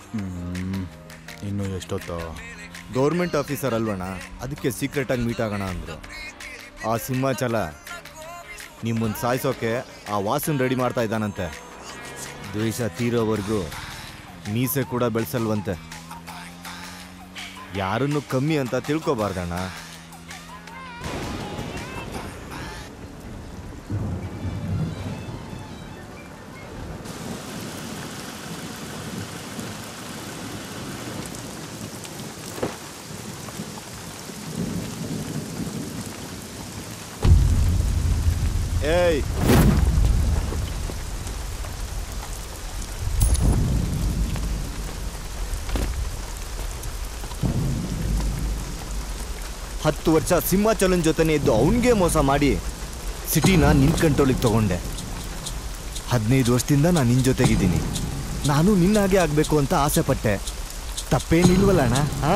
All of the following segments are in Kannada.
ಇನ್ನು ಎಷ್ಟೊತ್ತು ಗೌರ್ಮೆಂಟ್ ಆಫೀಸರ್ ಅಲ್ವಣ್ಣ ಅದಕ್ಕೆ ಸೀಕ್ರೆಟಾಗಿ ಮೀಟ್ ಆಗೋಣ ಅಂದರು ಆ ಸಿಂಹಾಚಲ ನಿಮ್ಮನ್ನು ಸಾಯಿಸೋಕೆ ಆ ವಾಸನ್ ರೆಡಿ ಮಾಡ್ತಾ ಇದ್ದಾನಂತೆ ದ್ವೇಷ ತೀರೋವರೆಗೂ ಮೀಸೆ ಕೂಡ ಬೆಳೆಸಲ್ವಂತೆ ಯಾರನ್ನು ಕಮ್ಮಿ ಅಂತ ತಿಳ್ಕೊಬಾರ್ದಣ್ಣ ಏಯ್ ಹತ್ತು ವರ್ಷ ಸಿಂಹಾಚಲನ್ ಜೊತೆನೇ ಇದ್ದು ಅವನಿಗೆ ಮೋಸ ಮಾಡಿ ಸಿಟಿನ ನಿನ್ ಕಂಟ್ರೋಲಿಗೆ ತಗೊಂಡೆ ಹದಿನೈದು ವರ್ಷದಿಂದ ನಾನು ನಿನ್ನ ಜೊತೆಗಿದ್ದೀನಿ ನಾನು ನಿನ್ನ ಹಾಗೆ ಆಗಬೇಕು ಅಂತ ಆಸೆ ಪಟ್ಟೆ ತಪ್ಪೇನಿಲ್ವಲ್ಲ ಅಣ್ಣ ಆ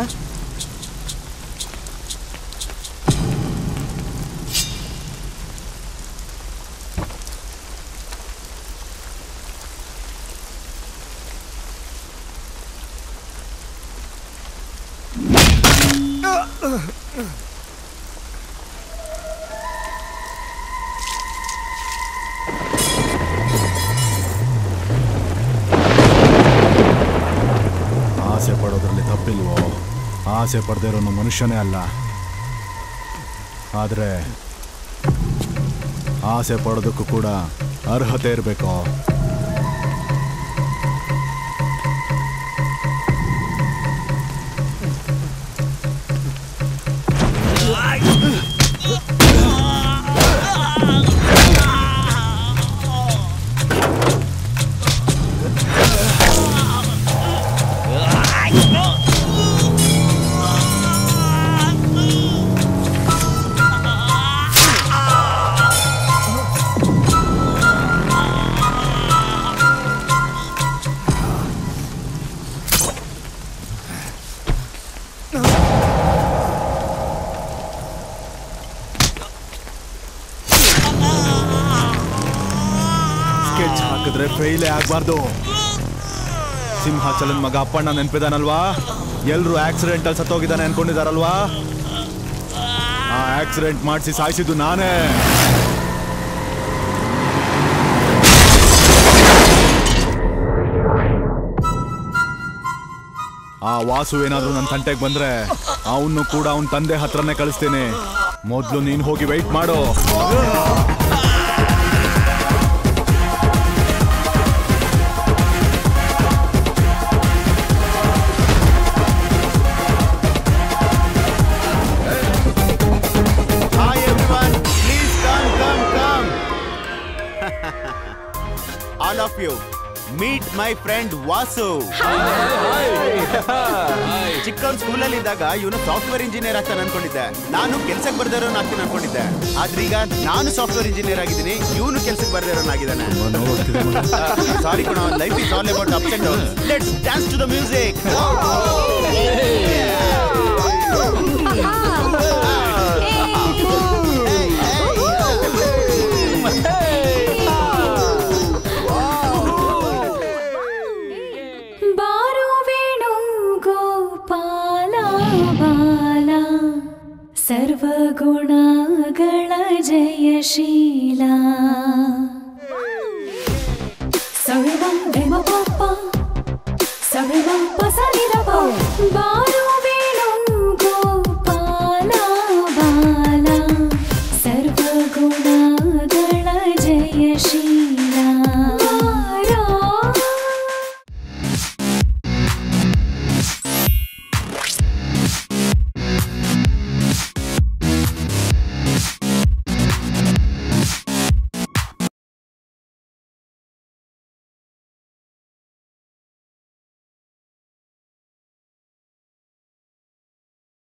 ಆಸೆ ಪಡೋದ್ರಲ್ಲಿ ತಪ್ಪಿಲ್ವೋ ಆಸೆ ಪಡದೇ ಇರೋನು ಮನುಷ್ಯನೇ ಅಲ್ಲ ಆದರೆ ಆಸೆ ಪಡೋದಕ್ಕೂ ಕೂಡ ಅರ್ಹತೆ ಇರಬೇಕು ಸ್ಕೆಚ್ ಹಾಕಿದ್ರೆ ಫೇಲೇ ಆಗಬಾರ್ದು ಸಿಂಹಾಚಲನ್ ಮಗ ಅಪ್ಪಣ್ಣ ನೆನ್ಪಿದಾನಲ್ವಾ ಎಲ್ರು ಆಕ್ಸಿಡೆಂಟ್ ಅಲ್ಲಿ ಸತ್ತೋಗಿದ್ದಾನೆ ಅನ್ಕೊಂಡಿದಾರಲ್ವಾ ಆ ಆಕ್ಸಿಡೆಂಟ್ ಮಾಡಿಸಿ ಸಾಯಿಸಿದ್ದು ನಾನೇ ಆ ವಾಸು ಏನಾದ್ರೂ ನನ್ನ ತಂಟೆಗೆ ಬಂದ್ರೆ ಅವನು ಕೂಡ ಅವನ ತಂದೆ ಹತ್ರನೇ ಕಳಿಸ್ತೇನೆ ಮೊದ್ಲು ನೀನ್ ಹೋಗಿ ವೆಯ್ಟ್ ಮಾಡು Hi everyone, please come, come, come. All of you, meet my friend Vasu. ಚಿಕ್ಕವನ್ ಸ್ಕೂಲಲ್ಲಿ ಇದ್ದಾಗ ಇವನು ಸಾಫ್ಟ್ವೇರ್ ಇಂಜಿನಿಯರ್ ಆಗ್ತಾನೆ ಅನ್ಕೊಂಡಿದ್ದೆ ನಾನು ಕೆಲ್ಸಕ್ಕೆ ಬರ್ದಿರೋನ್ ಆಗ್ತೀನಿ ಅನ್ಕೊಂಡಿದ್ದೆ ಆದ್ರೆ ಈಗ ನಾನು ಸಾಫ್ಟ್ವೇರ್ ಇಂಜಿನಿಯರ್ ಆಗಿದ್ದೀನಿ ಇವನು ಕೆಲ್ಸಕ್ಕೆ ಬರ್ದಿರೋನಾಗಿದ್ದಾನೆ ಸಾರಿ ಕಣ life is all about ups and downs let's dance to the music ಬಾರೋ ವೇಣು ಗೋಪಾಲ ಬಾಲ ಸರ್ವಗುಣಗಳ ಜಯಶೀಲ ಸರ್ವಂ ಗಮ ಪಾಪ ಸರ್ವಂ ಪಸರಿರಪ ಬಾರೋ ವೇಣು ಗೋಪಾಲ ಬಾಲ ಸರ್ವಗುಣಗಳ ಜಯಶೀಲ